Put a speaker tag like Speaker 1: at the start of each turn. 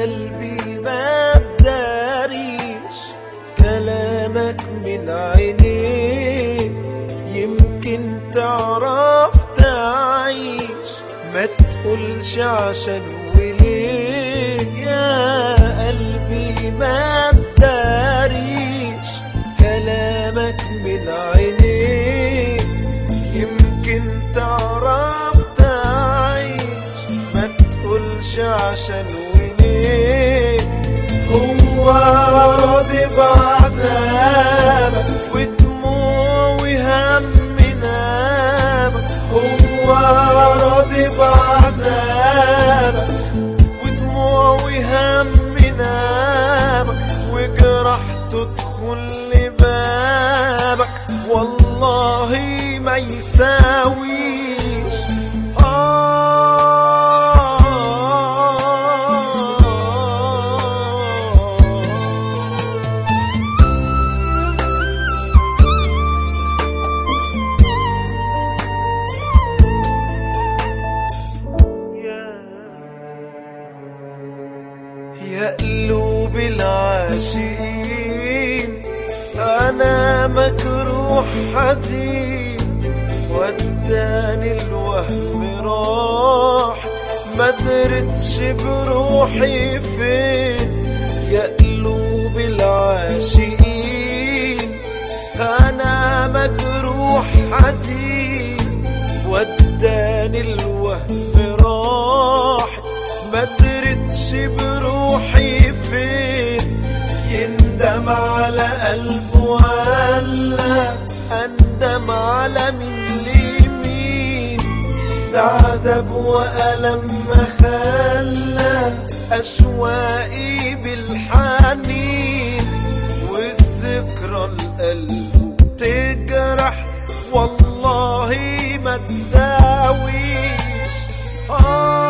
Speaker 1: قلبي ما تداريش كلامك من عينيك يمكن تعرف تعيش ما تقولش عشان وليه يا قلبي ما تداريش كلامك من عينيك يمكن تعرف تعيش ما تقولش عشان وليه هو راضي بعذابك ودموع وهم نامك هو راضي بعذابك ودموع وهم نامك وجرح تدخل لبابك والله ما يساويش آه يا قلوب العاشقين انا مجروح حزين وداني الوهم راح ما درتش بروحي فين يا قلوب العاشقين انا مجروح حزين وداني الوهم راح ما درتش بروحي فين يندم على قلبه ولا اندم على من لمين ده عذاب وألم ما خلى أشواقي بالحنين والذكرى القلب تجرح والله ما تداويش آه